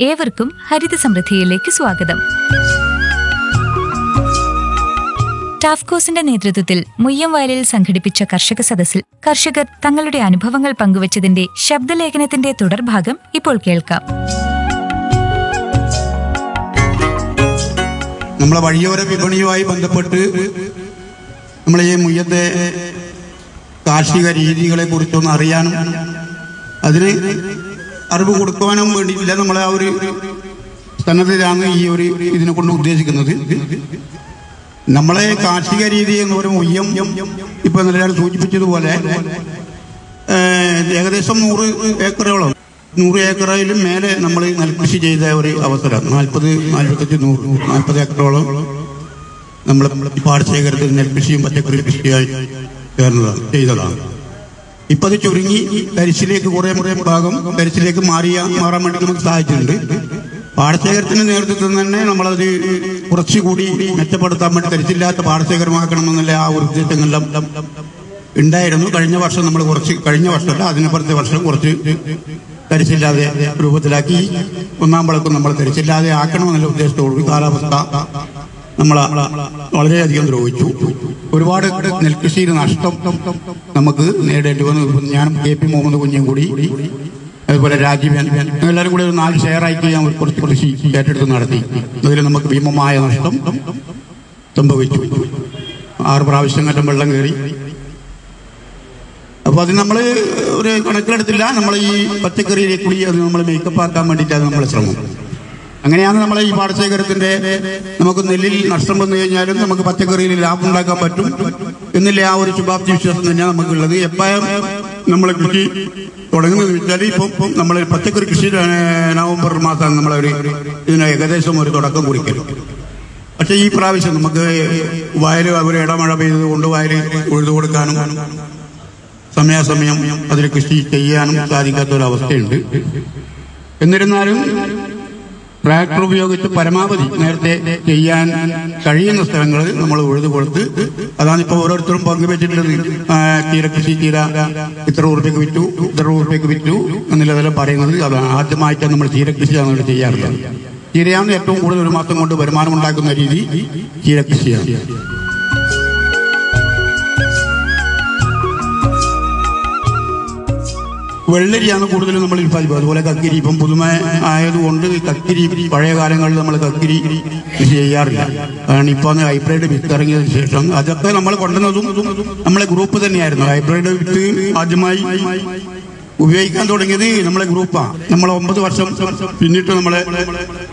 ഏവർക്കും ഹരിത സമൃദ്ധിയിലേക്ക് സ്വാഗതം ടാഫ്കോസിന്റെ നേതൃത്വത്തിൽ മുയ്യംവയലിൽ സംഘടിപ്പിച്ച കർഷക സദസ്സിൽ കർഷകർ തങ്ങളുടെ അനുഭവങ്ങൾ പങ്കുവച്ചതിന്റെ ശബ്ദലേഖനത്തിന്റെ തുടർഭാഗം ഇപ്പോൾ കേൾക്കാം നമ്മളെ വഴിയോര വിപണിയുമായി ബന്ധപ്പെട്ട് നമ്മളെ ഈ മുയ്യത്തെ കാർഷിക രീതികളെ കുറിച്ചൊന്ന് അറിയാനും അതിന് അറിവ് കൊടുക്കുവാനും വേണ്ടിയില്ല നമ്മളെ ആ ഒരു സന്നദ്ധരാണ് ഈ ഒരു ഇതിനെ കൊണ്ട് ഉദ്ദേശിക്കുന്നത് നമ്മളെ കാർഷിക രീതി എന്ന് പറയുമ്പോൾ മുയ്യം ഇപ്പൊ നിലയാൾ സൂചിപ്പിച്ചതുപോലെ ഏഹ്, ഏകദേശം നൂറ് ഏക്കറോളം നൂറ് ഏക്കറിലും മേലെ നമ്മൾ നെൽകൃഷി ചെയ്ത ഒരു അവസരം നാൽപ്പത് നാൽപ്പത്തഞ്ച് നൂറ് നാൽപ്പത് ഏക്കറോളം നമ്മൾ പാടശേഖരത്തിൽ നെൽകൃഷിയും പച്ചക്കറി കൃഷിയായി ചേർന്നതാണ് ചെയ്തതാണ് ഇപ്പൊ അത് ചുരുങ്ങി തരിശിലേക്ക് കുറെ മുறை ഭാഗം തരിശിലേക്ക് മാറിയ മാറാൻ വേണ്ടി നമുക്ക് സാധിച്ചിട്ടുണ്ട് പാടശേഖരത്തിന്റെ നേതൃത്വത്തിൽ തന്നെ നമ്മളത് കുറച്ചുകൂടി മെച്ചപ്പെടുത്താൻ വേണ്ടി തരിച്ചില്ലാത്ത പാടശേഖരമാക്കണമെന്നുള്ള ആ ഒരു ഉദ്ദേശങ്ങളെല്ലാം ഉണ്ടായിരുന്നു കഴിഞ്ഞ വർഷം നമ്മൾ കുറച്ച് കഴിഞ്ഞ വർഷമല്ല അതിനപ്പുറത്തെ വർഷം കുറച്ച് തരിച്ചില്ലാതെ രൂപത്തിലാക്കി ഒന്നാം വിളക്കും നമ്മൾ തരിച്ചില്ലാതെ ആക്കണമെന്നുള്ള ഉദ്ദേശത്തോടുകൂടി കാലാവസ്ഥ നമ്മളെ വളരെയധികം ദ്രോഹിച്ചു ഒരുപാട് നെൽകൃഷിയിൽ നഷ്ടം നമുക്ക് നേടേണ്ടി വന്നു ഇപ്പം ഞാനും കെ പി മുഹമ്മദ് കുഞ്ഞും കൂടി അതുപോലെ രാജീവൻ എല്ലാവരും കൂടി ഒരു നാല് ഷെയറായിട്ട് ഞാൻ ഒരു കുറച്ച് കൃഷി ഏറ്റെടുത്ത് നടത്തി അതിൽ നമുക്ക് ഭീമമായ നഷ്ടം സംഭവിച്ചു ആറ് പ്രാവശ്യം കറ്റം വെള്ളം കയറി അപ്പൊ അത് നമ്മൾ ഒരു കണക്കിലെടുത്തില്ല നമ്മൾ ഈ പച്ചക്കറിയിലേക്ക് കൂടി അത് നമ്മൾ മേക്കപ്പ് ആക്കാൻ വേണ്ടിയിട്ടാണ് നമ്മളെ ശ്രമം അങ്ങനെയാണ് നമ്മളെ ഈ പാടശേഖരത്തിന്റെ നമുക്ക് നെല്ലിൽ നഷ്ടം വന്നു കഴിഞ്ഞാലും നമുക്ക് പച്ചക്കറിയിൽ ലാഭം ഉണ്ടാക്കാൻ പറ്റും എന്നില്ല ആ ഒരു ശുഭാപ്തി വിശ്വാസം തന്നെയാണ് നമുക്കുള്ളത് എപ്പോഴും നമ്മളെ കൃഷി തുടങ്ങുന്നത് വെച്ചാൽ ഇപ്പം ഇപ്പം നമ്മൾ പച്ചക്കറി കൃഷി നവംബർ മാസം നമ്മളൊരു ഇതിന് ഏകദേശം ഒരു തുടക്കം കുറിക്കലും പക്ഷെ ഈ പ്രാവശ്യം നമുക്ക് വയൽ അവർ ഇടമഴ പെയ്തത് കൊണ്ട് വയൽ ഉഴുതു കൊടുക്കാനും സമയാസമയം അതിൽ കൃഷി ചെയ്യാനും സാധിക്കാത്ത ഒരു അവസ്ഥയുണ്ട് എന്നിരുന്നാലും ട്രാക്ടർ ഉപയോഗിച്ച് പരമാവധി നേരത്തെ ചെയ്യാൻ കഴിയുന്ന സ്ഥലങ്ങൾ നമ്മൾ ഉഴുതു കൊടുത്ത് അതാണ് ഇപ്പോൾ ഓരോരുത്തരും പങ്കുവെച്ചിട്ടുള്ളത് ആ, ചീര കൃഷി ചീര ഇത്ര ഉറുപ്പ്യക്ക് വിറ്റു ഇത്ര ഉറുപ്പ്യക്ക് വിറ്റു എന്നുള്ളതെല്ലാം പറയുന്നത് അത് ആദ്യമായിട്ടാണ് നമ്മൾ ചീര കൃഷിയാണ് നമ്മൾ ചെയ്യാറുള്ളത് ചീരയാണ് ഏറ്റവും കൂടുതൽ ഒരു മാസം കൊണ്ട് വരുമാനം ഉണ്ടാക്കുന്ന രീതി ചീര കൃഷിയാണ് വെള്ളരിയാണ് കൂടുതലും നമ്മൾ ഉൽപ്പാദിപ്പിക്കുക അതുപോലെ കക്കിരി ഇപ്പം പുതുമ ആയതുകൊണ്ട് ഈ കക്കിരി പഴയ കാലങ്ങളിൽ നമ്മൾ കക്കിരി കൃഷി ചെയ്യാറില്ല കാരണം ഇപ്പൊ ഹൈബ്രിഡ് വിത്ത് ഇറങ്ങിയതിനു ശേഷം അതൊക്കെ നമ്മൾ കൊണ്ടുവന്നതും നമ്മളെ ഗ്രൂപ്പ് തന്നെയായിരുന്നു ഹൈബ്രിഡ് വിത്ത് ആദ്യമായി ഉപയോഗിക്കാൻ തുടങ്ങിയത് നമ്മളെ ഗ്രൂപ്പാണ് നമ്മൾ ഒമ്പത് വർഷം പിന്നിട്ട് നമ്മളെ